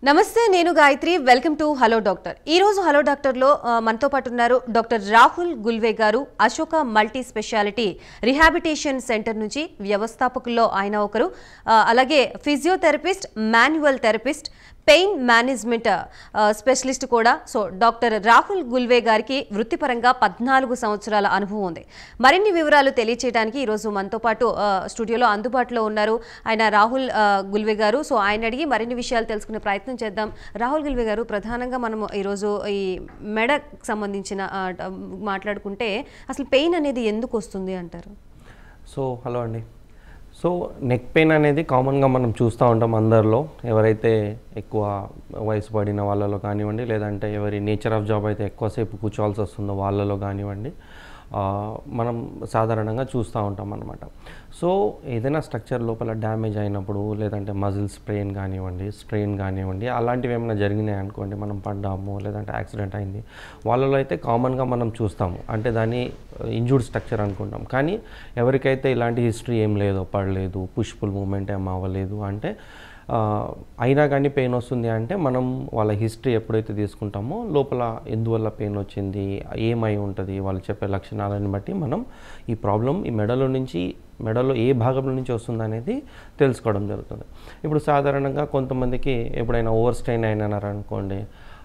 నమస్తే నేను Gayatri welcome to hello doctor ఈ రోజు హలో డాక్టర్లో ఆ, మనతో పాటు ఉన్నారు డాక్టర్ రాహుల్ గుల్వే గారు Ashoka multi speciality rehabilitation centre నుంచి వ్యవస్థాపకుల్లో ఆయన ఒకరు ఆ, అలాగే physiotherapist manual therapist pain management ఆ, స్పెషలిస్ట్ కూడా సో డాక్టర్ రాహుల్ గుల్వే గారికి వృత్తిపరంగా పద్నాలుగు సంవత్సరాల అనుభవం ఉంది మరిన్ని వివరాలు తెలియచేయడానికి ఈరోజు మనతో పాటు ఆ, స్టూడియోలో అందుబాటులో ఉన్నారు ఆయన రాహుల్ ఆ, గుల్వే గారు సో ఆయన అడిగి మరిన్ని విషయాలు తెలుసుకునే ప్రయత్నం చేద్దాం రాహుల్ గుల్వే గారు ప్రధానంగా మనం ఈరోజు ఈ మెడకు సంబంధించిన ఆ, ట- మాట్లాడుకుంటే అసలు పెయిన్ అనేది ఎందుకు వస్తుంది అంటారు సో హలో అండి సో నెక్ పెయిన్ అనేది కామన్గా మనం చూస్తూ ఉంటాం అందరిలో ఎవరైతే ఎక్కువ వయసు పడిన వాళ్ళలో కానివ్వండి లేదంటే ఎవరి నేచర్ ఆఫ్ జాబ్ అయితే ఎక్కువసేపు కూర్చోవాల్సి వస్తుందో వాళ్ళలో కానివ్వండి ఆ, మనం సాధారణంగా చూస్తూ ఉంటాం అనమాట సో ఏదైనా స్ట్రక్చర్ లోపల డ్యామేజ్ అయినప్పుడు లేదంటే మజిల్ స్ట్రెయిన్ కానివ్వండి స్ట్రెయిన్ కానివ్వండి అలాంటివి ఏమైనా జరిగినాయి అనుకోండి మనం పడ్డాము లేదంటే యాక్సిడెంట్ అయింది వాళ్ళలో అయితే కామన్గా మనం చూస్తాము అంటే దాన్ని ఇంజూర్డ్ స్ట్రక్చర్ అనుకుంటాం కానీ ఎవరికైతే ఇలాంటి హిస్టరీ ఏం లేదో పడలేదు పుష్పుల్ మూమెంట్ ఏం అవ్వలేదు అంటే ఆ, అయినా కానీ పెయిన్ వస్తుంది అంటే మనం వాళ్ళ హిస్టరీ ఎప్పుడైతే తీసుకుంటామో లోపల ఎందువల్ల పెయిన్ వచ్చింది ఏమై ఉంటుంది వాళ్ళు చెప్పే లక్షణాలను బట్టి మనం ఈ ప్రాబ్లం ఈ మెడలో నుంచి మెడలో ఏ భాగంలో నుంచి వస్తుంది అనేది తెలుసుకోవడం జరుగుతుంది ఇప్పుడు సాధారణంగా కొంతమందికి ఎప్పుడైనా ఓవర్ స్ట్రెయిన్ అయినారు అనుకోండి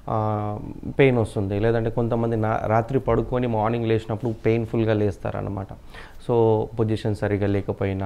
పెయిన్ వస్తుంది లేదంటే కొంతమంది నా రాత్రి పడుకొని మార్నింగ్ లేచినప్పుడు పెయిన్ఫుల్గా లేస్తారనమాట సో పొజిషన్ సరిగా లేకపోయినా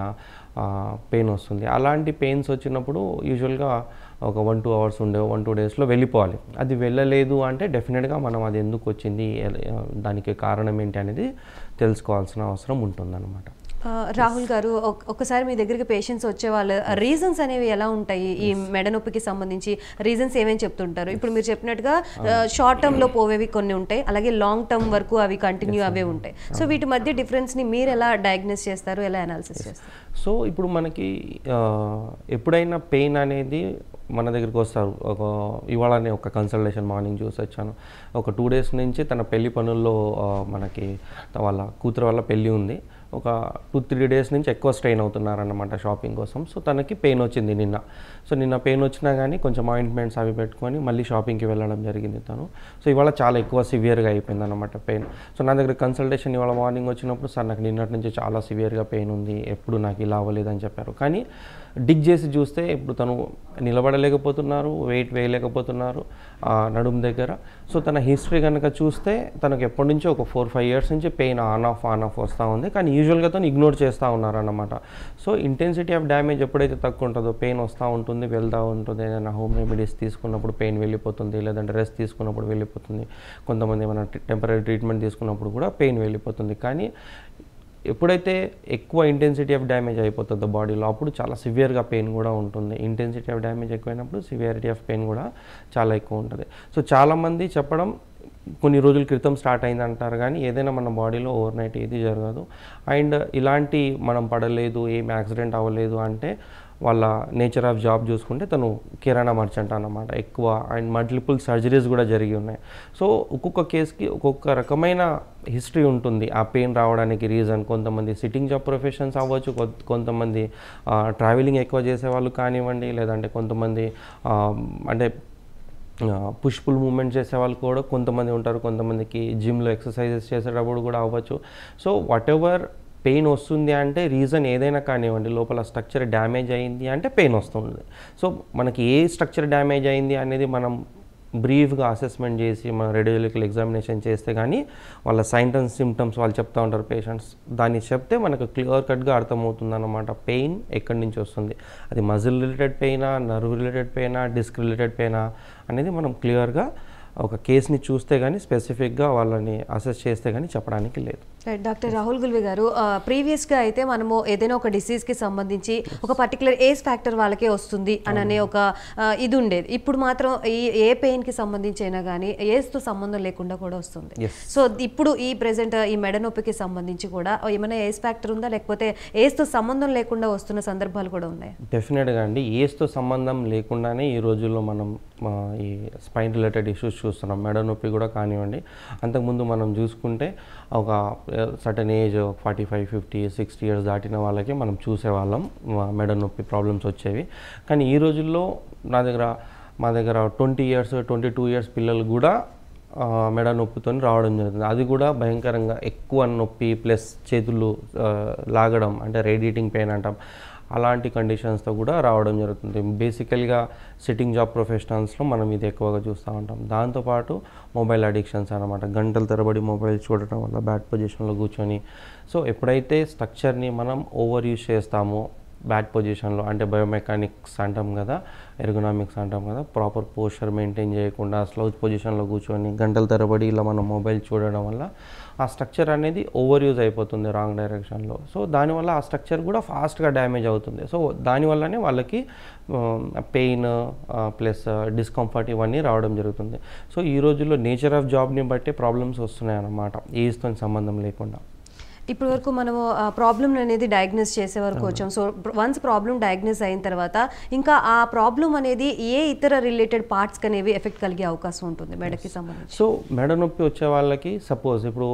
పెయిన్ వస్తుంది అలాంటి పెయిన్స్ వచ్చినప్పుడు యూజువల్గా ఒక వన్ టూ అవర్స్ ఉండే వన్ టూ డేస్లో వెళ్ళిపోవాలి అది వెళ్ళలేదు అంటే డెఫినెట్గా మనం అది ఎందుకు వచ్చింది ఎల- దానికి కారణం ఏంటి అనేది తెలుసుకోవాల్సిన అవసరం ఉంటుందన్నమాట ఆ, రాహుల్ గారు ఒక్- ఒక్కసారి మీ దగ్గరికి పేషెంట్స్ వచ్చేవాళ్ళు రీజన్స్ అనేవి ఎలా ఉంటాయి ఈ మెడ నొప్పికి సంబంధించి రీజన్స్ ఏమేమి చెప్తుంటారు ఇప్పుడు మీరు చెప్పినట్టుగా షార్ట్ టర్మ్ లో పోవేవి కొన్ని ఉంటాయి అలాగే లాంగ్ టర్మ్ వరకు అవి కంటిన్యూ అవే ఉంటాయి సో వీటి మధ్య డిఫరెన్స్ ని మీరు ఎలా డయాగ్నోస్ చేస్తారు ఎలా అనాలిసిస్ చేస్తారు సో ఇప్పుడు మనకి ఆ, ఎప్పుడైనా పెయిన్ అనేది మన దగ్గరికి వస్తారు ఒక ఇవాళనే ఒక కన్సల్టేషన్ మార్నింగ్ చూసి వచ్చాను ఒక టూ డేస్ నుంచి తన పెళ్లి పనుల్లో ఆ, మనకి వాళ్ళ కూతురు వల్ల పెళ్ళి ఉంది ఒక టూ త్రీ డేస్ నుంచి ఎక్కువ స్ట్రెయిన్ అవుతున్నారన్నమాట షాపింగ్ కోసం సో తనకి పెయిన్ వచ్చింది నిన్న సో నిన్న పెయిన్ వచ్చినా కానీ కొంచెం ఆయింట్మెంట్స్ అవి పెట్టుకొని మళ్ళీ షాపింగ్కి వెళ్ళడం జరిగింది తను సో ఇవాళ చాలా ఎక్కువ సివియర్గా అయిపోయింది అనమాట పెయిన్ సో నా దగ్గర కన్సల్టేషన్ ఇవాళ మార్నింగ్ వచ్చినప్పుడు సార్ నాకు నిన్నటి నుంచి చాలా సివియర్గా పెయిన్ ఉంది ఎప్పుడు నాకు ఇలా అవ్వలేదని చెప్పారు కానీ డిగ్ చేసి చూస్తే ఇప్పుడు తను నిలబడలేకపోతున్నారు వెయిట్ వేయలేకపోతున్నారు ఆ, నడుము దగ్గర సో తన హిస్టరీ కనుక చూస్తే తనకు ఎప్పటి నుంచో ఒక ఫోర్ ఫైవ్ ఇయర్స్ నుంచి pain on off on off వస్తూ ఉంది కానీ యూజువల్గా తను ఇగ్నోర్ చేస్తూ ఉన్నారన్నమాట సో ఇంటెన్సిటీ ఆఫ్ డ్యామేజ్ ఎప్పుడైతే తక్కువ ఉంటుందో పెయిన్ వస్తూ ఉంటుంది వెళ్తూ ఉంటుంది ఏదైనా హోమ్ రెమెడీస్ తీసుకున్నప్పుడు పెయిన్ వెళ్ళిపోతుంది లేదంటే రెస్ట్ తీసుకున్నప్పుడు వెళ్ళిపోతుంది కొంతమంది ఏమైనా టెంపరీ ట్రీట్మెంట్ తీసుకున్నప్పుడు కూడా పెయిన్ వెళ్ళిపోతుంది కానీ ఎప్పుడైతే ఎక్కువ ఇంటెన్సిటీ ఆఫ్ డ్యామేజ్ అయిపోతుందో బాడీలో అప్పుడు చాలా సివియర్గా పెయిన్ కూడా ఉంటుంది ఇంటెన్సిటీ ఆఫ్ డ్యామేజ్ ఎక్కువైనప్పుడు సివియారిటీ ఆఫ్ పెయిన్ కూడా చాలా ఎక్కువ ఉంటుంది సో చాలామంది చెప్పడం కొన్ని రోజుల క్రితం స్టార్ట్ అయింది అంటారు కానీ ఏదైనా మన బాడీలో ఓవర్ నైట్ ఏది జరగదు అండ్ ఇలాంటి మనం పడలేదు ఏం యాక్సిడెంట్ అవ్వలేదు అంటే వాళ్ళ నేచర్ ఆఫ్ జాబ్ చూసుకుంటే తను కిరాణా మర్చెంట్ అన్నమాట ఎక్కువ అండ్ మల్టిపుల్ సర్జరీస్ కూడా జరిగి ఉన్నాయి సో ఒక్కొక్క కేసుకి ఒక్కొక్క రకమైన హిస్టరీ ఉంటుంది ఆ పెయిన్ రావడానికి రీజన్ కొంతమంది సిట్టింగ్ జాబ్ ప్రొఫెషన్స్ అవ్వచ్చు కొ- కొంతమంది ట్రావెలింగ్ ఎక్కువ చేసేవాళ్ళు కానివ్వండి లేదంటే కొంతమంది ఆ, అంటే పుష్పుల్ మూమెంట్ చేసే వాళ్ళు కూడా కొంతమంది ఉంటారు కొంతమందికి జిమ్లో ఎక్సర్సైజెస్ చేసేటప్పుడు కూడా అవ్వచ్చు సో వాట్ ఎవర్ పెయిన్ వస్తుంది అంటే రీజన్ ఏదైనా కానివ్వండి లోపల స్ట్రక్చర్ డ్యామేజ్ అయింది అంటే పెయిన్ వస్తుంది సో మనకి ఏ స్ట్రక్చర్ డ్యామేజ్ అయింది అనేది మనం బ్రీఫ్గా అసెస్మెంట్ చేసి మన రేడియోలికల్ ఎగ్జామినేషన్ చేస్తే కానీ వాళ్ళ సైన్స్ అండ్ సిమ్టమ్స్ వాళ్ళు చెప్తూ ఉంటారు పేషెంట్స్ దాన్ని చెప్తే మనకు క్లియర్ కట్గా అర్థమవుతుంది అన్నమాట పెయిన్ ఎక్కడి నుంచి వస్తుంది అది మజిల్ రిలేటెడ్ పెయినా నర్వ్ రిలేటెడ్ పెయినా డిస్క్ రిలేటెడ్ పెయినా అనేది మనం క్లియర్గా ఒక కేసుని చూస్తే కానీ స్పెసిఫిక్గా వాళ్ళని అసెస్ చేస్తే కానీ చెప్పడానికి లేదు రైట్ డాక్టర్ రాహుల్ గుల్వి గారు ప్రీవియస్గా అయితే మనము ఏదైనా ఒక డిసీజ్కి సంబంధించి ఒక పర్టికులర్ ఏజ్ ఫ్యాక్టర్ వాళ్ళకే వస్తుంది అని అనే ఒక ఆ, ఇది ఉండేది ఇప్పుడు మాత్రం ఈ ఏ పెయిన్కి సంబంధించి అయినా కానీ ఏజ్తో సంబంధం లేకుండా కూడా వస్తుంది Yes. సో ఇప్పుడు ఈ ప్రెసెంట్ ఈ మెడ నొప్పికి సంబంధించి కూడా ఏమైనా ఏజ్ ఫ్యాక్టర్ ఉందా లేకపోతే ఏజ్తో సంబంధం లేకుండా వస్తున్న సందర్భాలు కూడా ఉన్నాయి డెఫినెట్గా అండి ఏజ్తో సంబంధం లేకుండానే ఈ రోజుల్లో మనం ఆ, ఈ స్పైన్ రిలేటెడ్ ఇష్యూస్ చూస్తున్నాం మెడ నొప్పి కూడా కానివ్వండి అంతకుముందు మనం చూసుకుంటే ఒక certain age forty five fifty sixty years దాటిన వాళ్ళకి మనం చూసేవాళ్ళం ఆ, మెడ నొప్పి ప్రాబ్లమ్స్ వచ్చేవి కానీ ఈ రోజుల్లో నా దగ్గర మా దగ్గర twenty years twenty two years పిల్లలు కూడా ఆ, మెడ నొప్పితో రావడం జరుగుతుంది అది కూడా భయంకరంగా ఎక్కువ నొప్పి ప్లస్ చేతులు ఆ, లాగడం అంటే రేడియేటింగ్ పెయిన్ అంటాం అలాంటి కండిషన్స్తో కూడా రావడం జరుగుతుంది బేసికల్గా సిట్టింగ్ జాబ్ ప్రొఫెషనల్స్లో మనం ఇది ఎక్కువగా చూస్తూ ఉంటాం దాంతోపాటు మొబైల్ అడిక్షన్స్ అనమాట గంటల తరబడి మొబైల్ చూడటం వల్ల బ్యాడ్ పొజిషన్లో కూర్చొని సో ఎప్పుడైతే స్ట్రక్చర్ని మనం ఓవర్ యూజ్ చేస్తామో బ్యాడ్ పొజిషన్లో అంటే బయోమెకానిక్స్ అంటాం కదా ఎర్గనామిక్స్ అంటాం కదా ప్రాపర్ పోస్చర్ మెయింటైన్ చేయకుండా స్లౌజ్ పొజిషన్లో కూర్చొని గంటల తరబడి ఇలా మనం మొబైల్ చూడడం వల్ల ఆ స్ట్రక్చర్ అనేది ఓవర్ యూజ్ అయిపోతుంది రాంగ్ డైరెక్షన్లో సో దానివల్ల ఆ స్ట్రక్చర్ కూడా ఫాస్ట్గా డ్యామేజ్ అవుతుంది సో దానివల్లనే వాళ్ళకి పెయిన్ ప్లస్ డిస్కంఫర్ట్ ఇవన్నీ రావడం జరుగుతుంది సో ఈ రోజుల్లో నేచర్ ఆఫ్ జాబ్ని బట్టి ప్రాబ్లమ్స్ వస్తున్నాయి అన్నమాట ఏజ్తో సంబంధం లేకుండా ఇప్పటి వరకు మనము ప్రాబ్లమ్ అనేది డయాగ్నోస్ చేసే వరకు వచ్చాం సో వన్స్ ప్రాబ్లమ్ డయాగ్నోస్ అయిన తర్వాత ఇంకా ఆ ప్రాబ్లం అనేది ఏ ఇతర రిలేటెడ్ పార్ట్స్ అనేవి ఎఫెక్ట్ కలిగే అవకాశం ఉంటుంది మెడకి సంబంధించి సో మెడ నొప్పి వచ్చే వాళ్ళకి సపోజ్ ఇప్పుడు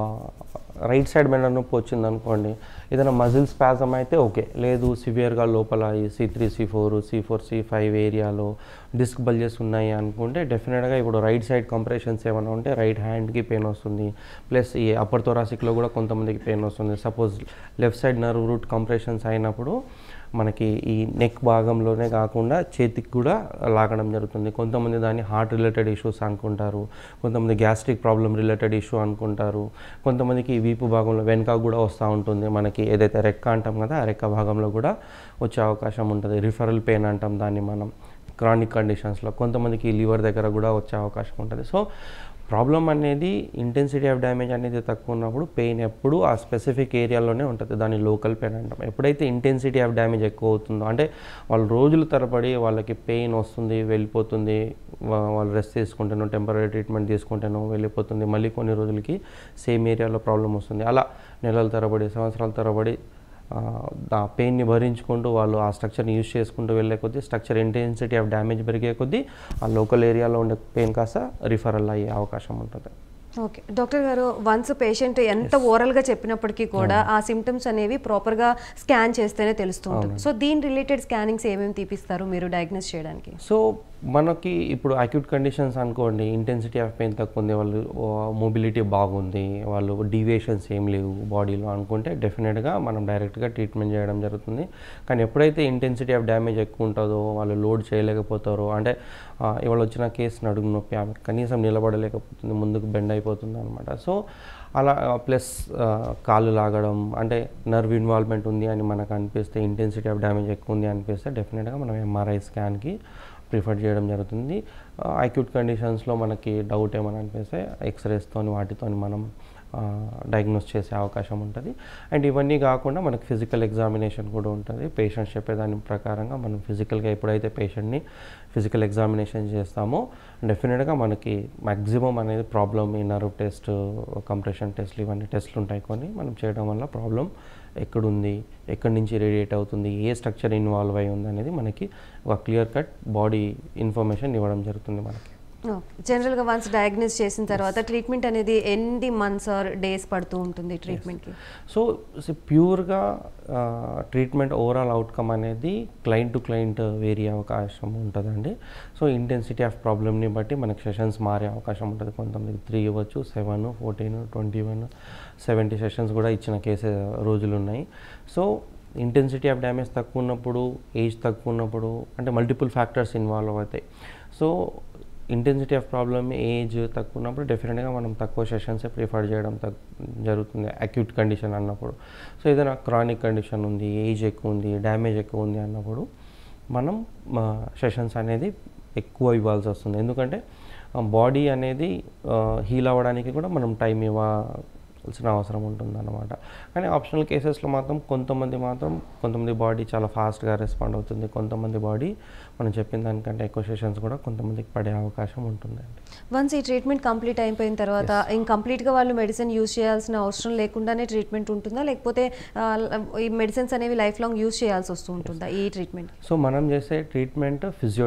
రైట్ సైడ్ మెడ నొప్పి వచ్చింది అనుకోండి ఏదైనా మజిల్ స్పాజమ్ అయితే ఓకే లేదు సివియర్గా లోపల ఈ C three C four C four C five ఏరియాలో డిస్క్ బల్జెస్ ఉన్నాయి అనుకుంటే డెఫినెట్గా ఇప్పుడు రైట్ సైడ్ కంప్రెషన్స్ ఏమైనా ఉంటే రైట్ హ్యాండ్కి పెయిన్ వస్తుంది ప్లస్ ఈ అప్పర్ థొరాసిక్లో కూడా కొంతమందికి పెయిన్ వస్తుంది suppose left side nerve root compressions అయినప్పుడు మనకి ఈ నెక్ భాగంలోనే కాకుండా చేతికి కూడా లాగడం జరుగుతుంది కొంతమంది దాన్ని హార్ట్ రిలేటెడ్ ఇష్యూస్ అనుకుంటారు కొంతమంది గ్యాస్ట్రిక్ ప్రాబ్లం రిలేటెడ్ ఇష్యూ అనుకుంటారు కొంతమందికి ఈ వీపు భాగంలో వెనక కూడా వస్తూ ఉంటుంది మనకి ఏదైతే రెక్క అంటాం కదా ఆ రెక్క భాగంలో కూడా వచ్చే అవకాశం ఉంటుంది రిఫరల్ పెయిన్ అంటాం దాన్ని మనం క్రానిక్ కండిషన్స్లో కొంతమందికి లివర్ దగ్గర కూడా వచ్చే అవకాశం ఉంటుంది సో ప్రాబ్లం అనేది ఇంటెన్సిటీ ఆఫ్ డ్యామేజ్ అనేది తక్కువ ఉన్నప్పుడు పెయిన్ ఎప్పుడు ఆ స్పెసిఫిక్ ఏరియాలోనే ఉంటుంది దాన్ని లోకల్ పెయిన్ అంటాం ఎప్పుడైతే ఇంటెన్సిటీ ఆఫ్ డ్యామేజ్ ఎక్కువ అవుతుందో అంటే వాళ్ళు రోజుల తరబడి వాళ్ళకి పెయిన్ వస్తుంది వెళ్ళిపోతుంది వా- వాళ్ళు రెస్ట్ తీసుకుంటాను టెంపరీ ట్రీట్మెంట్ తీసుకుంటాను వెళ్ళిపోతుంది మళ్ళీ కొన్ని రోజులకి సేమ్ ఏరియాలో ప్రాబ్లం వస్తుంది అలా నెలల తరబడి సంవత్సరాల తరబడి ఆ, ఆ పెయిన్ని భరించుకుంటూ వాళ్ళు ఆ స్ట్రక్చర్ని యూజ్ చేసుకుంటూ వెళ్ళే కొద్దీ స్ట్రక్చర్ ఇంటెన్సిటీ ఆఫ్ డ్యామేజ్ పెరిగే కొద్దీ ఆ లోకల్ ఏరియాలో ఉండే పెయిన్ కాస్త రిఫరల్ అయ్యే అవకాశం ఉంటుంది ఓకే డాక్టర్ గారు వన్స్ పేషెంట్ ఎంత ఓరల్గా చెప్పినప్పటికీ కూడా ఆ సిమ్టమ్స్ అనేవి ప్రాపర్గా స్కాన్ చేస్తేనే తెలుస్తూ ఉంటుంది సో దీని రిలేటెడ్ స్కానింగ్స్ ఏమేమి తీపిస్తారు మీరు డయాగ్నోస్ చేయడానికి సో మనకి ఇప్పుడు అక్యూట్ కండిషన్స్ అనుకోండి ఇంటెన్సిటీ ఆఫ్ పెయిన్ తక్కువ ఉంది వాళ్ళు మొబిలిటీ బాగుంది వాళ్ళు డీవియేషన్స్ ఏం లేవు బాడీలో అనుకుంటే డెఫినెట్గా మనం డైరెక్ట్గా ట్రీట్మెంట్ చేయడం జరుగుతుంది కానీ ఎప్పుడైతే ఇంటెన్సిటీ ఆఫ్ డ్యామేజ్ ఎక్కువ ఉంటుందో వాళ్ళు లోడ్ చేయలేకపోతారో అంటే ఆ, ఇవాళ వచ్చిన కేసు నడుము నొప్పి ఆమె కనీసం నిలబడలేకపోతుంది ముందుకు బెండ్ అయిపోతుంది అనమాట సో అలా ప్లస్ కాళ్ళు లాగడం అంటే నర్వ్ ఇన్వాల్వ్మెంట్ ఉంది అని మనకు అనిపిస్తే ఇంటెన్సిటీ ఆఫ్ డ్యామేజ్ ఎక్కువ ఉంది అనిపిస్తే డెఫినెట్గా మనం ఎంఆర్ఐ స్కాన్కి ప్రిఫర్ చేయడం జరుగుతుంది అక్యూట్ కండిషన్స్లో మనకి డౌట్ ఏమైనా అనిపిస్తే ఎక్స్రేస్తో వాటితో మనం డయాగ్నోస్ చేసే అవకాశం ఉంటుంది అండ్ ఇవన్నీ కాకుండా మనకి ఫిజికల్ ఎగ్జామినేషన్ కూడా ఉంటుంది పేషెంట్స్ చెప్పేదాని ప్రకారంగా మనం ఫిజికల్గా ఎప్పుడైతే పేషెంట్ని ఫిజికల్ ఎగ్జామినేషన్ చేస్తామో డెఫినెట్గా మనకి మ్యాక్సిమం అనేది ప్రాబ్లమ్ ఈ నర్వ్ టెస్ట్ కంప్రెషన్ టెస్ట్లు ఇవన్నీ టెస్ట్లు ఉంటాయి కొన్ని మనం చేయడం వల్ల ప్రాబ్లం ఎక్కడుంది ఎక్కడి నుంచి రేడియేట్ అవుతుంది ఏ స్ట్రక్చర్ ఇన్వాల్వ్ అయి ఉంది అనేది మనకి ఒక క్లియర్ కట్ బాడీ ఇన్ఫర్మేషన్ ఇవ్వడం జరుగుతుంది మనకి జనరల్గా వన్స్ డయాగ్నోస్ చేసిన తర్వాత ట్రీట్మెంట్ అనేది ఎన్ని మంత్స్ ఆర్ డేస్ పడుతూ ఉంటుంది ట్రీట్మెంట్కి సో ప్యూర్గా ట్రీట్మెంట్ ఓవరాల్ అవుట్కమ్ అనేది క్లయింట్ టు క్లయింట్ వేరే అవకాశం ఉంటుందండి సో ఇంటెన్సిటీ ఆఫ్ ప్రాబ్లమ్ని బట్టి మనకి సెషన్స్ మారే అవకాశం ఉంటుంది కొంతమందికి త్రీ ఇవ్వచ్చు seven fourteen twenty one seventy sessions కూడా ఇచ్చిన కేసే రోజులు ఉన్నాయి సో ఇంటెన్సిటీ ఆఫ్ డ్యామేజ్ తక్కువ ఉన్నప్పుడు ఏజ్ తక్కువ ఉన్నప్పుడు అంటే మల్టిపుల్ ఫ్యాక్టర్స్ ఇన్వాల్వ్ అవుతాయి so intensity of problem age తక్కువ ఉన్నప్పుడు డెఫినెట్గా మనం తక్కువ సెషన్సే ప్రిఫర్ చేయడం తక్ జరుగుతుంది అక్యూట్ కండిషన్ అన్నప్పుడు సో ఏదైనా క్రానిక్ కండిషన్ ఉంది ఏజ్ ఎక్కువ ఉంది డ్యామేజ్ ఎక్కువ ఉంది అన్నప్పుడు మనం సెషన్స్ అనేది ఎక్కువ ఇవ్వాల్సి వస్తుంది ఎందుకంటే బాడీ అనేది హీల్ అవ్వడానికి కూడా మనం టైం ఇవ్వాల్సిన అవసరం ఉంటుంది అనమాట కానీ ఆప్షనల్ కేసెస్లో మాత్రం కొంతమంది మాత్రం కొంతమంది బాడీ చాలా ఫాస్ట్గా రెస్పాండ్ అవుతుంది కొంతమంది బాడీ మనం చెప్పిన దానికంటే ఎక్కువ సెషన్స్ కూడా కొంతమందికి పడే అవకాశం ఉంటుందండి వన్స్ ఈ ట్రీట్మెంట్ కంప్లీట్ అయిపోయిన తర్వాత ఇంకంప్లీట్గా వాళ్ళు మెడిసిన్ యూజ్ చేయాల్సిన అవసరం లేకుండానే ట్రీట్మెంట్ ఉంటుందా లేకపోతే ఆ, ఈ మెడిసిన్స్ అనేవి లైఫ్ లాంగ్ యూజ్ చేయాల్సి వస్తూ ఉంటుందా ఈ ట్రీట్మెంట్ సో మనం చేసే treatment physio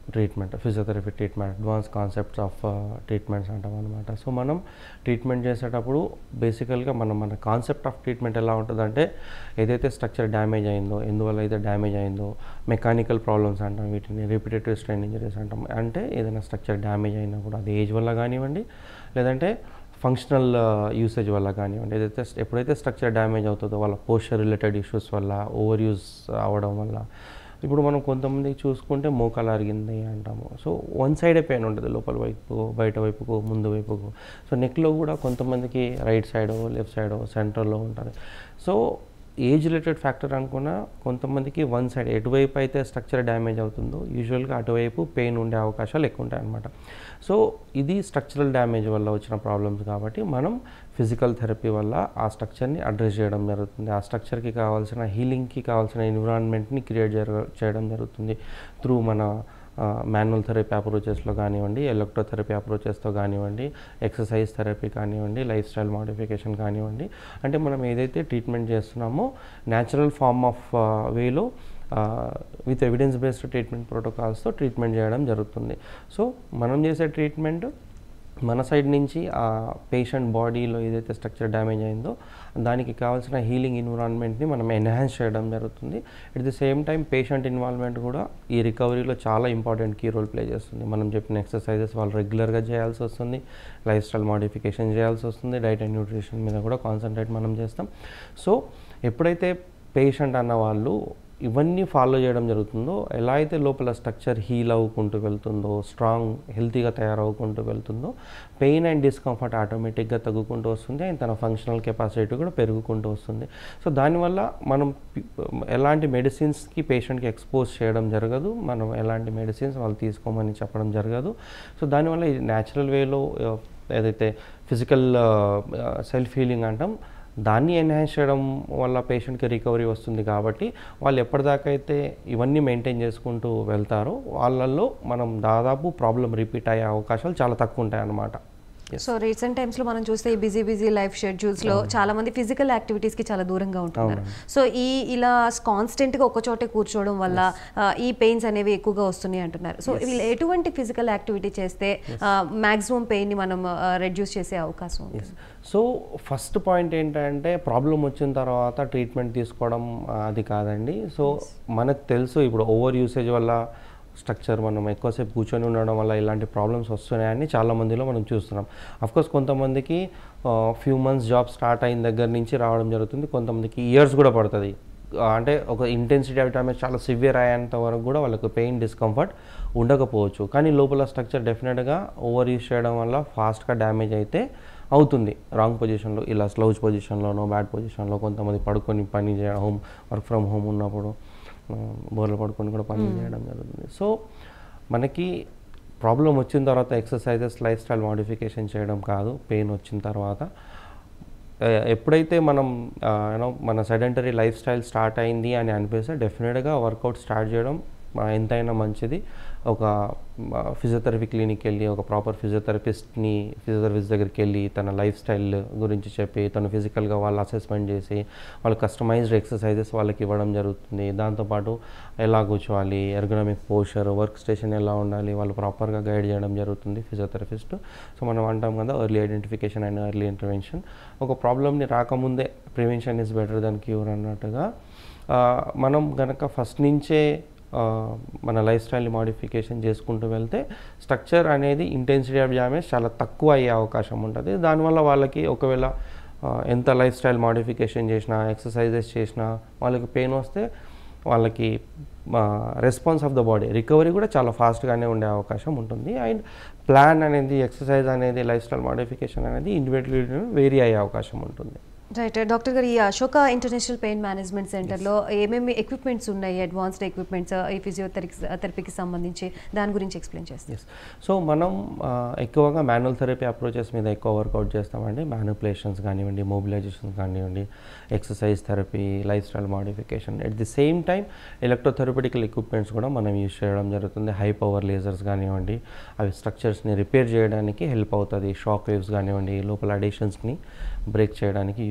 treatment physiotherapy treatment advance concepts of treatments అంటాం అనమాట సో మనం ట్రీట్మెంట్ చేసేటప్పుడు బేసికల్గా మనం మన కాన్సెప్ట్ ఆఫ్ ట్రీట్మెంట్ ఎలా ఉంటుందంటే ఏదైతే స్ట్రక్చర్ డ్యామేజ్ అయిందో ఎందువల్ల అయితే డ్యామేజ్ అయిందో మెకానికల్ ప్రాబ్లమ్స్ అంటాం వీటిని రిపిటేటివ్ స్ట్రెయిన్ ఇంజరీస్ అంటాం అంటే ఏదైనా స్ట్రక్చర్ డ్యామేజ్ అయినా కూడా అది ఏజ్ వల్ల కానివ్వండి లేదంటే ఫంక్షనల్ యూసేజ్ వల్ల కానివ్వండి ఏదైతే ఎప్పుడైతే స్ట్రక్చర్ డ్యామేజ్ అవుతుందో వాళ్ళ పోస్చర్ రిలేటెడ్ ఇష్యూస్ వల్ల ఓవర్ యూస్ అవ్వడం వల్ల ఇప్పుడు మనం కొంతమంది చూసుకుంటే మోకాలు అరిగింది అంటాము సో వన్ సైడే పెయిన్ ఉంటుంది లోపల వైపు బయట వైపుకు ముందు వైపుకు సో నెక్లో కూడా కొంతమందికి రైట్ సైడ్ లెఫ్ట్ సైడ్ సెంటర్లో ఉంటుంది సో ఏజ్ రిలేటెడ్ ఫ్యాక్టర్ అనుకున్నా కొంతమందికి వన్ సైడ్ ఎటువైపు అయితే స్ట్రక్చర్ డ్యామేజ్ అవుతుందో యూజువల్గా అటువైపు పెయిన్ ఉండే అవకాశాలు ఎక్కువ ఉంటాయి అన్నమాట సో ఇది స్ట్రక్చరల్ డ్యామేజ్ వల్ల వచ్చిన ప్రాబ్లమ్స్ కాబట్టి మనం ఫిజికల్ థెరపీ వల్ల ఆ స్ట్రక్చర్ని అడ్రస్ చేయడం జరుగుతుంది ఆ స్ట్రక్చర్కి కావాల్సిన హీలింగ్కి కావాల్సిన ఎన్విరాన్మెంట్ని క్రియేట్ జరగ చేయడం జరుగుతుంది త్రూ మన మాన్యువల్ థెరపీ అప్రోచెస్లో కానివ్వండి ఎలక్ట్రోథెరపీ అప్రోచెస్తో కానివ్వండి ఎక్సర్సైజ్ థెరపీ కానివ్వండి లైఫ్ స్టైల్ మాడిఫికేషన్ కానివ్వండి అంటే మనం ఏదైతే ట్రీట్మెంట్ చేస్తున్నామో న్యాచురల్ ఫార్మ్ ఆఫ్ వేలో విత్ ఎవిడెన్స్ బేస్డ్ ట్రీట్మెంట్ ప్రోటోకాల్స్తో ట్రీట్మెంట్ చేయడం జరుగుతుంది సో మనం చేసే ట్రీట్మెంట్ మన సైడ్ నుంచి ఆ పేషెంట్ బాడీలో ఏదైతే స్ట్రక్చర్ డ్యామేజ్ అయిందో దానికి కావాల్సిన హీలింగ్ ఇన్వాల్వ్మెంట్ని మనం ఎన్హాన్స్ చేయడం జరుగుతుంది at the same time patient involvement కూడా ఈ రికవరీలో చాలా ఇంపార్టెంట్ కీ రోల్ ప్లే చేస్తుంది మనం చెప్పిన ఎక్సర్సైజెస్ వాళ్ళు రెగ్యులర్గా చేయాల్సి వస్తుంది లైఫ్ స్టైల్ మాడిఫికేషన్ చేయాల్సి వస్తుంది డైట్ అండ్ న్యూట్రిషన్ మీద కూడా కాన్సన్ట్రేట్ మనం చేస్తాం సో ఎప్పుడైతే పేషెంట్ అన్న వాళ్ళు ఇవన్నీ ఫాలో చేయడం జరుగుతుందో ఎలా అయితే లోపల స్ట్రక్చర్ హీల్ అవ్వుకుంటూ వెళ్తుందో స్ట్రాంగ్ హెల్తీగా తయారవుకుంటూ వెళ్తుందో పెయిన్ అండ్ డిస్కంఫర్ట్ ఆటోమేటిక్గా తగ్గుకుంటూ వస్తుంది అండ్ తన ఫంక్షనల్ కెపాసిటీ కూడా పెరుగుకుంటూ వస్తుంది సో దానివల్ల మనం పి- ఎలాంటి మెడిసిన్స్కి పేషెంట్కి ఎక్స్పోజ్ చేయడం జరగదు మనం ఎలాంటి మెడిసిన్స్ వాళ్ళు తీసుకోమని చెప్పడం జరగదు సో దానివల్ల ఇది న్యాచురల్ వేలో ఏదైతే ఫిజికల్ సెల్ఫ్ హీలింగ్ అంటాం దాన్ని ఎన్హాన్స్ చేయడం వల్ల పేషెంట్కి రికవరీ వస్తుంది కాబట్టి వాళ్ళు ఎప్పటిదాకా అయితే ఇవన్నీ మెయింటైన్ చేసుకుంటూ వెళ్తారో వాళ్ళల్లో మనం దాదాపు ప్రాబ్లం రిపీట్ అయ్యే అవకాశాలు చాలా తక్కువ ఉంటాయి అన్నమాట సో రీసెంట్ టైమ్స్ లో మనం చూస్తే ఈ బిజీ బిజీ లైఫ్ షెడ్యూల్స్ లో చాలా మంది ఫిజికల్ యాక్టివిటీస్ కి చాలా దూరంగా ఉంటున్నారు సో ఈ ఇలా కాన్స్టెంట్ గా ఒక చోటే కూర్చోవడం వల్ల ఆ, ఈ పెయిన్స్ అనేవి ఎక్కువగా వస్తున్నాయి అంటున్నారు సో వీళ్ళు ఎటువంటి ఫిజికల్ యాక్టివిటీ చేస్తే మాక్సిమం పెయిన్ ని మనం రెడ్యూస్ చేసే అవకాశం ఉంది సో ఫస్ట్ పాయింట్ ఏంటంటే ప్రాబ్లం వచ్చిన తర్వాత ట్రీట్మెంట్ తీసుకోవడం ఆ, అది కాదండి సో మనకు తెలుసు ఇప్పుడు ఓవర్ యూసేజ్ వల్ల స్ట్రక్చర్ మనం ఎక్కువసేపు కూర్చొని ఉండడం వల్ల ఇలాంటి ప్రాబ్లమ్స్ వస్తున్నాయని చాలా మందిలో మనం చూస్తున్నాం అఫ్కోర్స్ కొంతమందికి ఫ్యూ మంత్స్ జాబ్ స్టార్ట్ అయిన దగ్గర నుంచి రావడం జరుగుతుంది కొంతమందికి ఇయర్స్ కూడా పడుతుంది ఆ, అంటే ఒక ఇంటెన్సిటీ ఆఫ్ డ్యామేజ్ చాలా సివియర్ అయ్యేంత వరకు కూడా వాళ్ళకి పెయిన్ డిస్కంఫర్ట్ ఉండకపోవచ్చు కానీ లోపల స్ట్రక్చర్ డెఫినెట్గా ఓవర్ యూస్ చేయడం వల్ల ఫాస్ట్గా డ్యామేజ్ అయితే అవుతుంది రాంగ్ పొజిషన్లో ఇలా స్లౌజ్ పొజిషన్లోనో బ్యాడ్ పొజిషన్లో కొంతమంది పడుకొని పని చేయడం హోమ్ వర్క్ ఫ్రమ్ హోమ్ ఉన్నప్పుడు ఆ, బోర్లు పడుకొని కూడా పని చేయడం జరుగుతుంది సో మనకి ప్రాబ్లం వచ్చిన తర్వాత ఎక్సర్సైజెస్ లైఫ్ స్టైల్ మాడిఫికేషన్ చేయడం కాదు పెయిన్ వచ్చిన తర్వాత ఆ, ఎప్పుడైతే మనం యూనో మన సెడెంటరీ లైఫ్ స్టైల్ స్టార్ట్ అయింది అని అనిపిస్తే డెఫినెట్గా వర్కౌట్ స్టార్ట్ చేయడం ఆ, ఎంతైనా మంచిది ఒక ఫిజియోథెరపీ క్లినిక్ వెళ్ళి ఒక ప్రాపర్ ఫిజియోథెరపిస్ట్ని ఫిజియోథెరపిస్ట్ దగ్గరికి వెళ్ళి తన లైఫ్ స్టైల్ గురించి చెప్పి తను ఫిజికల్గా వాళ్ళు అసెస్మెంట్ చేసి వాళ్ళు కస్టమైజ్డ్ ఎక్సర్సైజెస్ వాళ్ళకి ఇవ్వడం జరుగుతుంది దాంతోపాటు ఎలా కూర్చోవాలి ఎర్గనమిక్ పోస్చర్ వర్క్ స్టేషన్ ఎలా ఉండాలి వాళ్ళు ప్రాపర్గా గైడ్ చేయడం జరుగుతుంది ఫిజియోథెరపిస్ట్ సో మనం అంటాం కదా early identification and early intervention ఒక ప్రాబ్లమ్ని రాకముందే prevention is better than cure అన్నట్టుగా ఆ, మనం గనక ఫస్ట్ నుంచే ఆ, మన లైఫ్ స్టైల్ని మాడిఫికేషన్ చేసుకుంటూ వెళ్తే స్ట్రక్చర్ అనేది ఇంటెన్సిటీ ఆఫ్ డ్యామేజ్ చాలా తక్కువ అయ్యే అవకాశం ఉంటుంది దానివల్ల వాళ్ళకి ఒకవేళ ఆ, ఎంత లైఫ్ స్టైల్ మాడిఫికేషన్ చేసినా ఎక్సర్సైజెస్ చేసినా వాళ్ళకి పెయిన్ వస్తే వాళ్ళకి response of the body recovery కూడా చాలా ఫాస్ట్గానే ఉండే అవకాశం ఉంటుంది అండ్ ప్లాన్ అనేది ఎక్సర్సైజ్ అనేది లైఫ్ స్టైల్ మాడిఫికేషన్ అనేది ఇండివిజువల్ వేరీ అయ్యే అవకాశం ఉంటుంది రైట్ డాక్టర్ గారు ఈ అశోక ఇంటర్నేషనల్ పెయిన్ మేనేజ్మెంట్ సెంటర్లో ఏమేమి ఎక్విప్మెంట్స్ ఉన్నాయి అడ్వాన్స్డ్ ఎక్విప్మెంట్స్ ఈ ఫిజియోథెరపీ థెరపీకి సంబంధించి దాని గురించి ఎక్స్ప్లెయిన్ చేస్తారు ఎస్ సో మనం ఆ, ఎక్కువగా మాన్యువల్ థెరపీ అప్రోచెస్ మీద ఎక్కువ వర్కౌట్ చేస్తామండి మ్యానుపులేషన్స్ కానివ్వండి మొబిలైజేషన్స్ కానివ్వండి exercise therapy lifestyle modification at the same time electrotherapeutical equipments కూడా మనం యూజ్ చేయడం జరుగుతుంది హై పవర్ లేజర్స్ కానివ్వండి అవి స్ట్రక్చర్స్ని రిపేర్ చేయడానికి హెల్ప్ అవుతుంది షాక్ వేవ్స్ కానివ్వండి లోపల అడిషన్స్ని బ్రేక్ చేయడానికి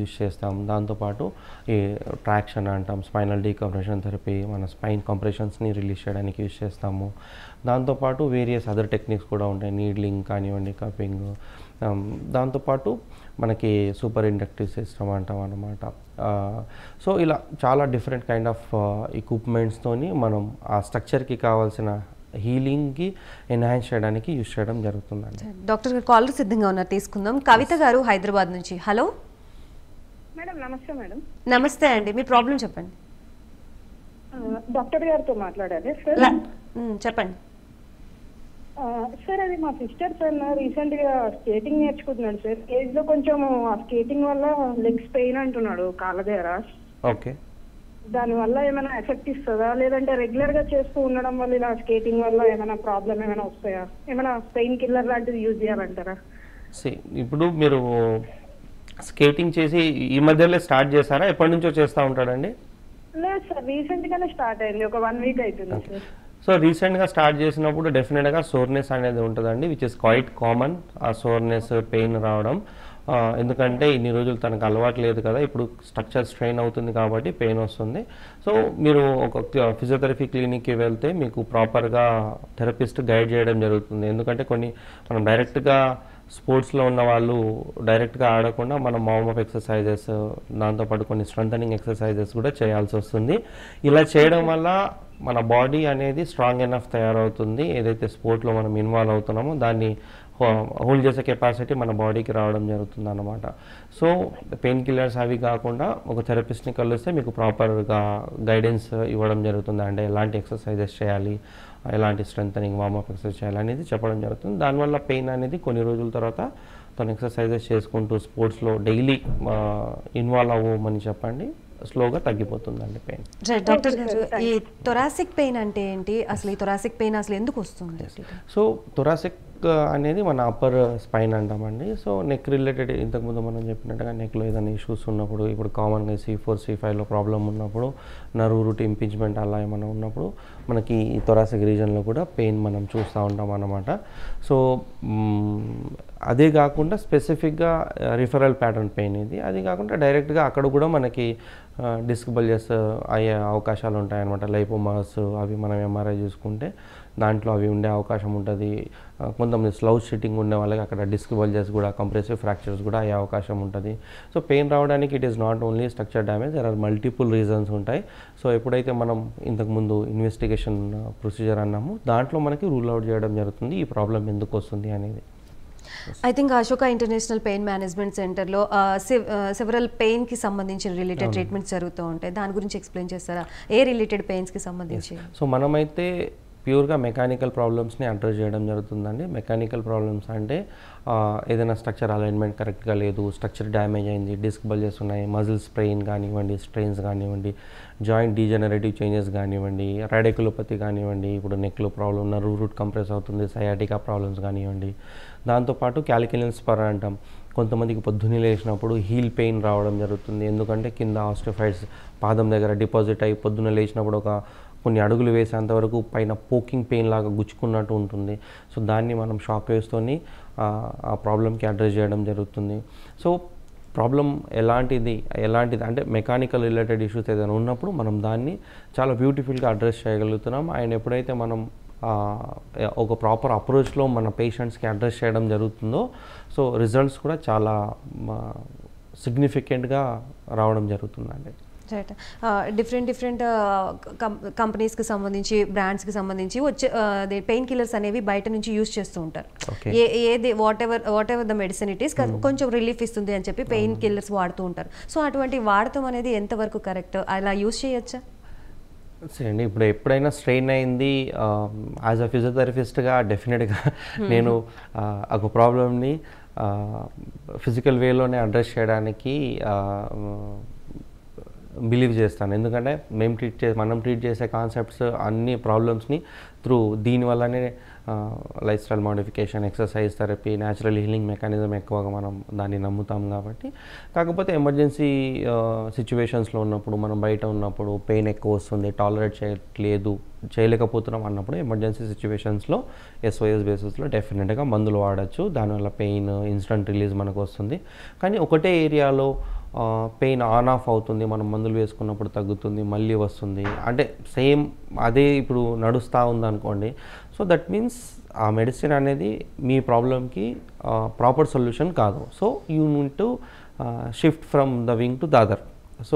యూజ్ చేస్తాం దాంతోపాటు ఈ ట్రాక్షన్ అంటాం స్పైనల్ డీకంప్రెషన్ థెరపీ మన స్పైన్ కంప్రెషన్స్ని రిలీజ్ చేయడానికి యూజ్ చేస్తాము దాంతోపాటు వేరియస్ అదర్ టెక్నిక్స్ కూడా ఉంటాయి నీడ్లింగ్ కానివ్వండి కపింగ్ దాంతోపాటు మనకి సూపర్ ఇండక్టివ్ సిస్టమ్ అంటాం అనమాట సో ఇలా చాలా డిఫరెంట్ కైండ్ ఆఫ్ ఎక్విప్మెంట్స్తోని మనం ఆ స్ట్రక్చర్కి కావాల్సిన హీలింగ్కి ఎన్హాన్స్ చేయడానికి యూజ్ చేయడం జరుగుతుందండి డాక్టర్ గారు కాలర్ సిద్ధంగా ఉన్నారు తీసుకుందాం కవిత గారు హైదరాబాద్ నుంచి హలో మేడం నమస్తే మేడం నమస్తే అండి మీ ప్రాబ్లం చెప్పండి ఆ, డాక్టర్ గారితో మాట్లాడాలి సార్ మ్, చెప్పండి ఆ, సార్ అది మా సిస్టర్ సార్ రీసెంట్ గా స్కేటింగ్ నేర్చుకుంటున్నాడు సార్ ఏజ్ లో కొంచెం ఆ స్కేటింగ్ వల్ల లెగ్స్ పెయిన్ అంటున్నాడు కాళ్ళ దగ్గర ఓకే దాని వల్ల ఏమైనా ఎఫెక్ట్ ఇస్తుందా లేదంటే రెగ్యులర్ గా చేస్తూ ఉండడం వల్ల ఇలా స్కేటింగ్ వల్ల ఏమైనా ప్రాబ్లం ఏమైనా వస్తాయా ఏమైనా పెయిన్ కిల్లర్ లాంటిది యూజ్ చేయాలంటారా సి ఇప్పుడు మీరు స్కేటింగ్ చేసి ఈ మధ్యలో స్టార్ట్ చేశారా ఎప్పటి నుంచో చేస్తూ ఉంటాడండి లేదు సార్ రీసెంట్ గానే స్టార్ట్ అయింది ఒక వన్ వీక్ అవుతుంది సార్ సో రీసెంట్గా స్టార్ట్ చేసినప్పుడు డెఫినెట్గా సోర్నెస్ అనేది ఉంటుందండి విచ్ ఇస్ క్వైట్ కామన్ ఆ సోర్నెస్ పెయిన్ రావడం ఆ, ఎందుకంటే ఇన్ని రోజులు తనకు అలవాటు లేదు కదా ఇప్పుడు స్ట్రక్చర్ స్ట్రెయిన్ అవుతుంది కాబట్టి పెయిన్ వస్తుంది సో మీరు ఒక ఫిజియోథెరపీ క్లినిక్కి వెళ్తే మీకు ప్రాపర్గా థెరపిస్ట్ గైడ్ చేయడం జరుగుతుంది ఎందుకంటే కొన్ని మనం డైరెక్ట్గా స్పోర్ట్స్లో ఉన్న వాళ్ళు డైరెక్ట్గా ఆడకుండా మనం వార్మప్ ఎక్సర్సైజెస్ దాంతోపాటు కొన్ని స్ట్రెంథనింగ్ ఎక్సర్సైజెస్ కూడా చేయాల్సి వస్తుంది ఇలా చేయడం వల్ల మన బాడీ అనేది స్ట్రాంగ్ ఎనఫ్ తయారవుతుంది ఏదైతే స్పోర్ట్లో మనం ఇన్వాల్వ్ అవుతున్నామో దాన్ని హోల్డ్ చేసే కెపాసిటీ మన బాడీకి రావడం జరుగుతుంది అన్నమాట సో పెయిన్ కిల్లర్స్ అవి కాకుండా ఒక థెరపిస్ట్ని కలిస్తే మీకు ప్రాపర్గా గైడెన్స్ ఇవ్వడం జరుగుతుంది అంటే ఎలాంటి ఎక్సర్సైజెస్ చేయాలి ఎలాంటి స్ట్రెంథనింగ్ వార్మప్ ఎక్సర్సైజ్ చేయాలి అనేది చెప్పడం జరుగుతుంది దానివల్ల పెయిన్ అనేది కొన్ని రోజుల తర్వాత తను ఎక్సర్సైజెస్ చేసుకుంటూ స్పోర్ట్స్లో డైలీ ఇన్వాల్వ్ అవ్వమని చెప్పండి స్లోగా తగ్గిపోతుందండి పెయిన్ రైట్ డాక్టర్ గారు ఈ థొరాసిక్ పెయిన్ అంటే ఏంటి అసలు ఈ థొరాసిక్ పెయిన్ అసలు ఎందుకు వస్తుంది సో థొరాసిక్ అనేది మన అప్పర్ స్పైన్ అంటామండి సో నెక్ రిలేటెడ్ ఇంతకుముందు మనం చెప్పినట్టుగా నెక్లో ఏదైనా ఇష్యూస్ ఉన్నప్పుడు ఇప్పుడు కామన్గా సి ఫోర్ సి ఫైవ్లో ప్రాబ్లం ఉన్నప్పుడు నర్వ్ రూట్ ఇంపించ్మెంట్ అలా ఏమైనా ఉన్నప్పుడు మనకి ఈ థొరాసిక్ రీజన్లో కూడా పెయిన్ మనం చూస్తూ ఉంటాం అన్నమాట సో మ్, అదే కాకుండా స్పెసిఫిక్గా రిఫరల్ ప్యాటర్న్ పెయిన్ ఇది అది కాకుండా డైరెక్ట్గా అక్కడ కూడా మనకి డిస్క్ బల్జెస్ అయ్యే అవకాశాలు ఉంటాయన్నమాట లైపోమాస్ అవి మనం ఎంఆర్ఐ చూసుకుంటే దాంట్లో అవి ఉండే అవకాశం ఉంటుంది ఆ, కొంతమంది స్లౌజ్ సిట్టింగ్ ఉండే వాళ్ళకి అక్కడ డిస్క్ బల్జెస్ కూడా కంప్రెసివ్ ఫ్రాక్చర్స్ కూడా అయ్యే అవకాశం ఉంటుంది సో పెయిన్ రావడానికి it is not only structure damage there are multiple reasons ఉంటాయి సో ఎప్పుడైతే మనం ఇంతకుముందు ఇన్వెస్టిగేషన్ ప్రొసీజర్ అన్నామో దాంట్లో మనకి రూల్ అవుట్ చేయడం జరుగుతుంది ఈ ప్రాబ్లం ఎందుకు వస్తుంది అనేది I think Ashoka international pain management సెంటర్లో సెవరల్ పెయిన్కి సంబంధించిన రిలేటెడ్ ట్రీట్మెంట్స్ జరుగుతూ ఉంటాయి దాని గురించి ఎక్స్ప్లెయిన్ చేస్తారా ఏ రిలేటెడ్ పెయిన్స్కి సంబంధించి సో మనమైతే ప్యూర్గా మెకానికల్ ప్రాబ్లమ్స్ని అడ్రస్ చేయడం జరుగుతుందండి మెకానికల్ ప్రాబ్లమ్స్ అంటే ఆ, ఏదైనా స్ట్రక్చర్ అలైన్మెంట్ కరెక్ట్గా లేదు స్ట్రక్చర్ డ్యామేజ్ అయింది డిస్క్ బల్జెస్ ఉన్నాయి మజిల్ స్ప్రెయిన్ కానివ్వండి స్ట్రెయిన్స్ కానివ్వండి జాయింట్ డీజనరేటివ్ చేంజెస్ కానివ్వండి రైడెకులోపతి కానివ్వండి ఇప్పుడు నెక్లో ప్రాబ్లం ఉన్న రూట్ కంప్రెస్ అవుతుంది సయాటికా ప్రాబ్లమ్స్ కానివ్వండి దాంతోపాటు క్యాలిక్యులెన్స్ స్పర్ అంటాం కొంతమందికి పొద్దున్నే లేచినప్పుడు హీల్ పెయిన్ రావడం జరుగుతుంది ఎందుకంటే కింద ఆస్టిఫైడ్స్ పాదం దగ్గర డిపాజిట్ అయ్యి పొద్దున్న లేచినప్పుడు ఒక కొన్ని అడుగులు వేసేంత వరకు పైన పోకింగ్ పెయిన్ లాగా గుచ్చుకున్నట్టు ఉంటుంది సో దాన్ని మనం షాక్ వేస్తోని ఆ, ఆ ప్రాబ్లమ్కి అడ్రస్ చేయడం జరుగుతుంది సో ప్రాబ్లం ఎలాంటిది ఎలాంటిది అంటే మెకానికల్ రిలేటెడ్ ఇష్యూస్ ఏదైనా ఉన్నప్పుడు మనం దాన్ని చాలా బ్యూటిఫుల్గా అడ్రస్ చేయగలుగుతున్నాం అండ్ ఎప్పుడైతే మనం ఆ, ఒక ప్రాపర్ అప్రోచ్లో మన పేషెంట్స్కి అడ్రస్ చేయడం జరుగుతుందో సో రిజల్ట్స్ కూడా చాలా సిగ్నిఫికెంట్గా రావడం జరుగుతుందండి రైట్ డిఫరెంట్ డిఫరెంట్ కంపెనీస్కి సంబంధించి బ్రాండ్స్కి సంబంధించి వచ్చే పెయిన్ కిల్లర్స్ అనేవి బయట నుంచి యూస్ చేస్తూ ఉంటారు Okay. ఏ ఏది whatever whatever the medicine it is కొంచెం రిలీఫ్ ఇస్తుంది అని చెప్పి పెయిన్ కిల్లర్స్ వాడుతూ ఉంటారు సో అటువంటి వాడటం అనేది ఎంతవరకు కరెక్ట్ అలా యూస్ చేయొచ్చా సరే అండి ఇప్పుడు ఎప్పుడైనా స్ట్రెయిన్ అయింది యాజ్ అ ఫిజియోథెరపిస్ట్గా డెఫినెట్గా నేను ఆ, ఒక ప్రాబ్లమ్ని ఫిజికల్ వేలోనే అడ్రస్ చేయడానికి బిలీవ్ చేస్తాను ఎందుకంటే మేము ట్రీట్ చే మనం ట్రీట్ చేసే కాన్సెప్ట్స్ అన్ని ప్రాబ్లమ్స్ని త్రూ దీనివల్లనే lifestyle modification exercise therapy natural healing mechanism ఎక్కువగా మనం దాన్ని నమ్ముతాం కాబట్టి కాకపోతే ఎమర్జెన్సీ సిచ్యువేషన్స్లో ఉన్నప్పుడు మనం బయట ఉన్నప్పుడు పెయిన్ ఎక్కువ వస్తుంది టాలరేట్ చేయట్లేదు చేయలేకపోతున్నాం అన్నప్పుడు ఎమర్జెన్సీ సిచ్యువేషన్స్లో ఎస్ఓఎస్ బేసిస్లో డెఫినెట్గా మందులు వాడచ్చు దానివల్ల పెయిన్ ఇన్స్టంట్ రిలీజ్ మనకు వస్తుంది కానీ ఒకటే ఏరియాలో పెయిన్ ఆన్ ఆఫ్ అవుతుంది మనం మందులు వేసుకున్నప్పుడు తగ్గుతుంది మళ్ళీ వస్తుంది అంటే సేమ్ అదే ఇప్పుడు నడుస్తూ ఉంది అనుకోండి సో దట్ మీన్స్ ఆ మెడిసిన్ అనేది మీ ప్రాబ్లమ్కి ప్రాపర్ సొల్యూషన్ కాదు so you need to shift from the wing to the other so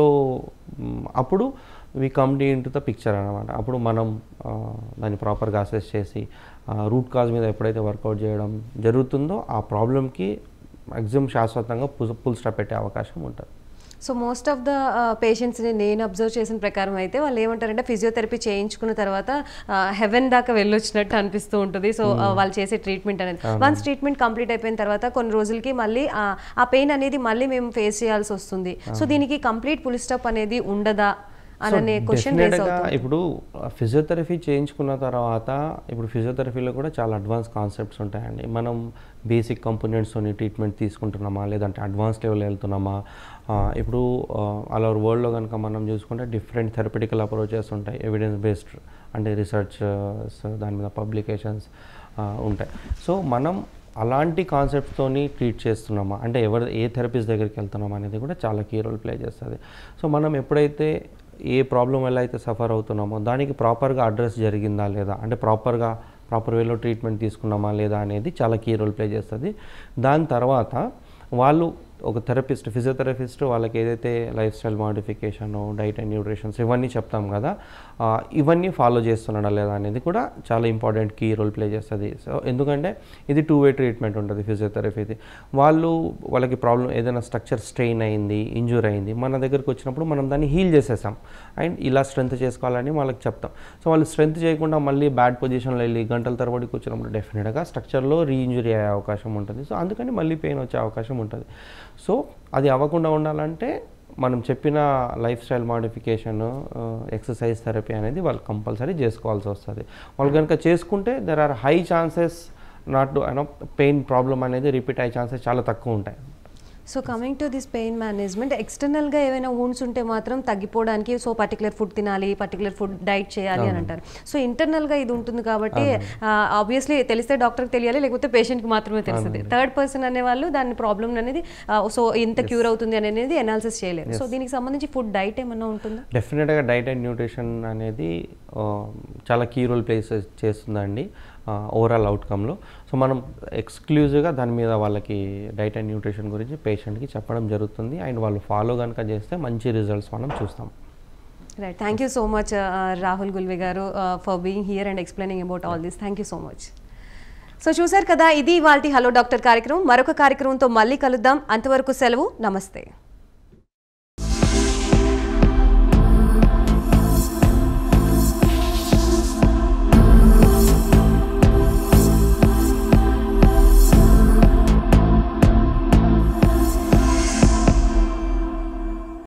అప్పుడు we come the into the picture అనమాట అప్పుడు మనం ఆ, దాన్ని ప్రాపర్గా అసెస్ చేసి రూట్ కాజ్ మీద ఎప్పుడైతే వర్కౌట్ చేయడం జరుగుతుందో ఆ ప్రాబ్లమ్కి మ్యాక్సిమం శాశ్వతంగా పుల్ స్టాప్ పెట్టే అవకాశం ఉంటుంది సో మోస్ట్ ఆఫ్ ద పేషెంట్స్ని నేను అబ్జర్వ్ చేసిన ప్రకారం అయితే వాళ్ళు ఏమంటారంటే ఫిజియోథెరపీ చేయించుకున్న తర్వాత హెవెన్ దాకా వెళ్ళొచ్చినట్టు అనిపిస్తూ ఉంటుంది సో వాళ్ళు చేసే ట్రీట్మెంట్ అనేది వన్స్ ట్రీట్మెంట్ కంప్లీట్ అయిపోయిన తర్వాత కొన్ని రోజులకి మళ్ళీ ఆ, ఆ పెయిన్ అనేది మళ్ళీ మేము ఫేస్ చేయాల్సి వస్తుంది సో దీనికి కంప్లీట్ పుల్ స్టాప్ అనేది ఉండదా అనే క్వశ్చన్ రేస్ డెఫినెట్గా అవుతుంది ఇప్పుడు ఫిజియోథెరపీ చేయించుకున్న తర్వాత ఇప్పుడు ఫిజియోథెరపీలో కూడా చాలా అడ్వాన్స్ కాన్సెప్ట్స్ ఉంటాయండి మనం బేసిక్ కంపోనెంట్స్తోని ట్రీట్మెంట్ తీసుకుంటున్నామా లేదంటే అడ్వాన్స్ లెవెల్ వెళ్తున్నామా ఆ, ఇప్పుడు ఆల్ ఓవర్ వరల్డ్లో కనుక మనం చూసుకుంటే డిఫరెంట్ థెరపటికల్ అప్రోచెస్ ఉంటాయి ఎవిడెన్స్ బేస్డ్ అంటే రీసెర్చ్ దాని మీద పబ్లికేషన్స్ ఉంటాయి సో మనం అలాంటి కాన్సెప్ట్స్తోని ట్రీట్ చేస్తున్నామా అంటే ఎవరు ఏ థెరపిస్ట్ దగ్గరికి వెళ్తున్నామా అనేది కూడా చాలా కీ రోల్ ప్లే చేస్తుంది సో మనం ఎప్పుడైతే ఏ ప్రాబ్లం వల్ల అయితే సఫర్ అవుతున్నామో దానికి ప్రాపర్గా అడ్రస్ జరిగిందా లేదా అంటే ప్రాపర్గా ప్రాపర్ వేలో ట్రీట్మెంట్ తీసుకున్నామా లేదా అనేది చాలా కీ రోల్ ప్లే చేస్తుంది దాని తర్వాత వాళ్ళు ఒక థెరపిస్ట్ ఫిజియోథెరపిస్ట్ వాళ్ళకి ఏదైతే lifestyle modification diet and nutritions ఇవన్నీ చెప్తాం కదా ఆ, ఇవన్నీ ఫాలో చేస్తున్నాడా లేదా అనేది కూడా చాలా ఇంపార్టెంట్ కీ రోల్ ప్లే చేస్తుంది సో ఎందుకంటే ఇది టూ వే ట్రీట్మెంట్ ఉంటుంది ఫిజియోథెరపీది వాళ్ళు వాళ్ళకి ప్రాబ్లం ఏదైనా స్ట్రక్చర్ స్ట్రెయిన్ అయింది ఇంజూర్ అయింది మన దగ్గరికి వచ్చినప్పుడు మనం దాన్ని హీల్ చేసేసాం అండ్ ఇలా స్ట్రెంత్ చేసుకోవాలని వాళ్ళకి చెప్తాం సో వాళ్ళు స్ట్రెంత్ చేయకుండా మళ్ళీ బ్యాడ్ పొజిషన్లో వెళ్ళి గంటల తరబడి కూర్చున్నప్పుడు డెఫినెట్గా స్ట్రక్చర్లో రీ ఇంజురీ అయ్యే అవకాశం ఉంటుంది సో అందుకని మళ్ళీ పెయిన్ వచ్చే అవకాశం ఉంటుంది సో అది అవ్వకుండా ఉండాలంటే మనం చెప్పిన lifestyle modification exercise therapy అనేది వాళ్ళు కంపల్సరీ చేసుకోవాల్సి వస్తుంది వాళ్ళు కనుక చేసుకుంటే there are high chances not to you know pain problem అనేది రిపీట్ అయ్యే ఛాన్సెస్ చాలా తక్కువ ఉంటాయి so coming to this pain management ఎక్స్టర్నల్గా ఏమైనా వూండ్స్ ఉంటే మాత్రం తగ్గిపోవడానికి సో పర్టికులర్ ఫుడ్ తినాలి పర్టికులర్ ఫుడ్ డైట్ చేయాలి అని అంటారు సో ఇంటర్నల్గా ఇది ఉంటుంది కాబట్టి ఆబ్వియస్లీ తెలిస్తే డాక్టర్కి తెలియాలి లేకపోతే పేషెంట్కి మాత్రమే తెలుస్తుంది థర్డ్ పర్సన్ అనే వాళ్ళు దాని ప్రాబ్లమ్ అనేది సో ఎంత క్యూర్ అవుతుంది అనేది అనాలిసిస్ చేయలేరు సో దీనికి సంబంధించి ఫుడ్ డైట్ ఏమన్నా ఉంటుందా డెఫినెట్గా డైట్ అండ్ న్యూట్రిషన్ అనేది ఆ, చాలా కీ రోల్ ప్లే చేస్తుందండి ఓవరాల్ అవుట్కమ్లో సో మనం ఎక్స్క్లూజివ్గా దాని మీద వాళ్ళకి డైట్ అండ్ న్యూట్రిషన్ గురించి పేషెంట్కి చెప్పడం జరుగుతుంది అండ్ వాళ్ళు ఫాలో కనుక చేస్తే మంచి రిజల్ట్స్ మనం చూస్తాం right thank you so much Rahul Gulve గారు for being here and explaining about all this thank you so much so చూశారు కదా ఇది వాళ్ళ హలో డాక్టర్ కార్యక్రమం మరొక కార్యక్రమంతో మళ్ళీ కలుద్దాం అంతవరకు సెలవు నమస్తే